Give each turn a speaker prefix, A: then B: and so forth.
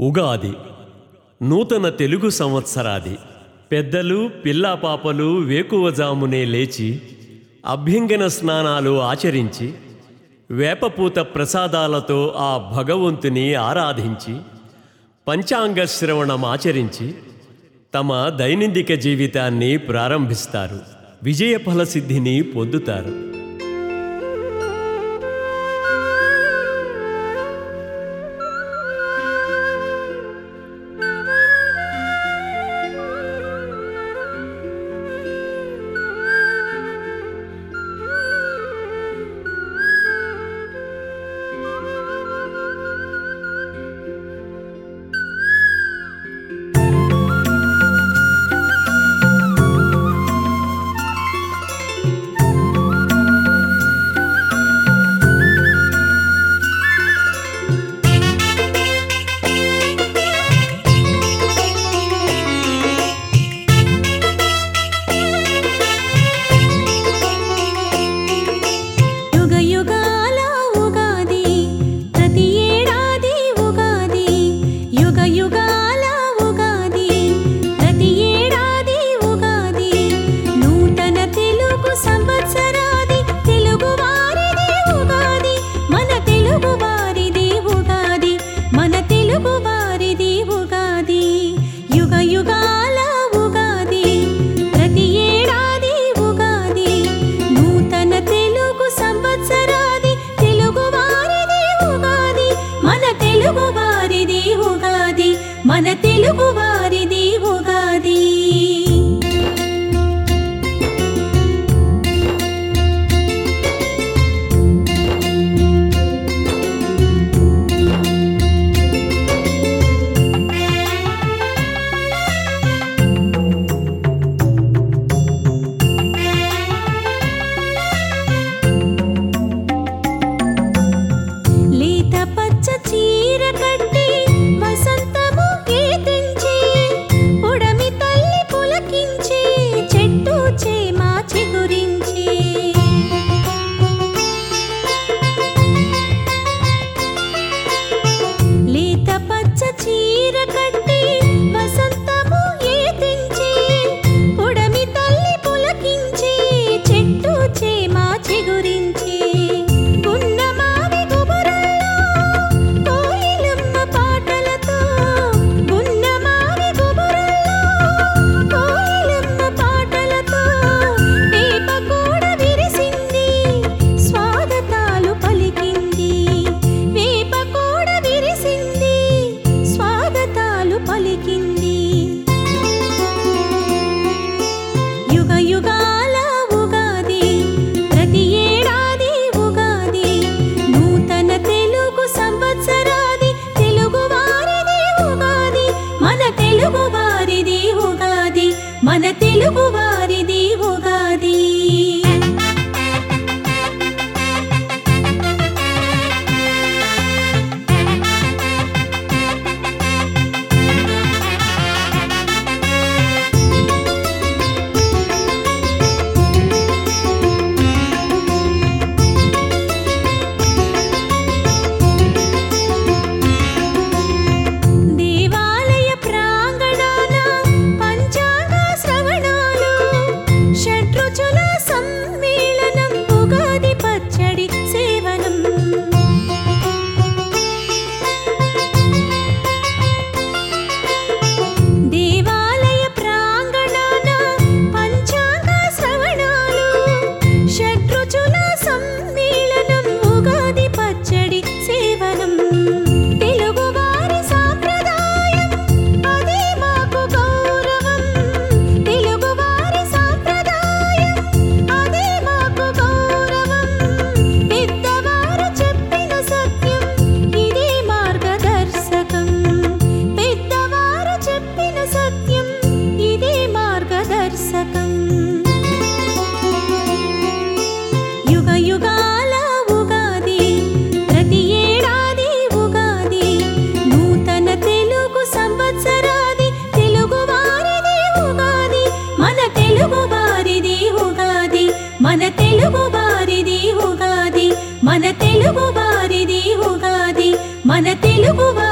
A: ఉగాది నూతన తెలుగు సంవత్సరాది పెద్దలు పిల్లా పాపలు వేకువజామునే లేచి అభ్యంగన స్నానాలు ఆచరించి వేపపూత ప్రసాదాలతో ఆ భగవంతుని ఆరాధించి పంచాంగ శ్రవణం ఆచరించి తమ దైనందిక జీవితాన్ని ప్రారంభిస్తారు విజయఫల సిద్ధిని పొందుతారు
B: యుగ యుగాల ఉగాది ప్రతి ఏడాది ఉగాది యుగ యుగాల ఉగాది ప్రతి ఏడాది ఉగాది నూతన తెలుగు సంవత్సరాది తెలుగు వారిది ఉగాది మన తెలుగు వారిది ఉగాది మన తెలుగు వారిది ఉగాది యుగ యుగాల ఉగాది ప్రతి ఏడాది ఉగాది నూతన తెలుగు సంవత్సరాది తెలుగు వారిది ఉగాది మన తెలుగు వారిది ఉగాది మన తెలుగు వారిది ఉగాది లేత పచ్చ చీర కట్టి వసంతము గీతించి పొడమి తల్లి పులకించి చెట్టు చేమ చిగురించి లేత పచ్చ చీర కట్టి వసంతము గీతించి పొడమి తల్లి పులకించి చెట్టు చేమ చిగురించి గున్నమావి గుబురల్లో కోయిలమ్మ పాటలతో గున్నమావి గుబురల్లో కోయిలమ్మ పాటలతో వేప కూడా విరిసింది స్వాగతాలు పలికింది వేప కూడా విరిసింది స్వాగతాలు పలికింది యుగ యుగాల ఉగాది ప్రతి ఏడాది ఉగాది నూతన తెలుగు సంవత్సరాది తెలుగు వారిది ఉగాది మన తెలుగు వారిది ఉగాది మన తెలుగు వారిది ఉగాది దేవాలయ ప్రాంగణాన పంచాంగ శ్రవణాలు షడ్రుచుల సమ్మేళనం ఉగాది పచ్చడి సేవనం దేవాలయ ప్రాంగణాన పంచాంగ శ్రవణాలు షడ్రుచుల సమ్మేళనం ఉగాది పచ్చడి సేవనం తెలుగువారి సాంప్రదాయం అదే మాకు గౌరవం తెలుగువారి సాంప్రదాయం అదే మాకు గౌరవం పెద్దవారు చెప్పిన సత్యం ఇదే మార్గదర్శకం పెద్దవారు చెప్పిన సత్యం ఇదే మార్గదర్శకం యుగ యుగాల ఉగాది ప్రతి ఏడాది ఉగాది నూతన తెలుగు సంవత్సరాది తెలుగు వారిది ఉగాది మన తెలుగు వారిది ఉగాది మన తెలుగు వారిది ఉగాది మన తెలుగు వారిది ఉగాది మన తెలుగు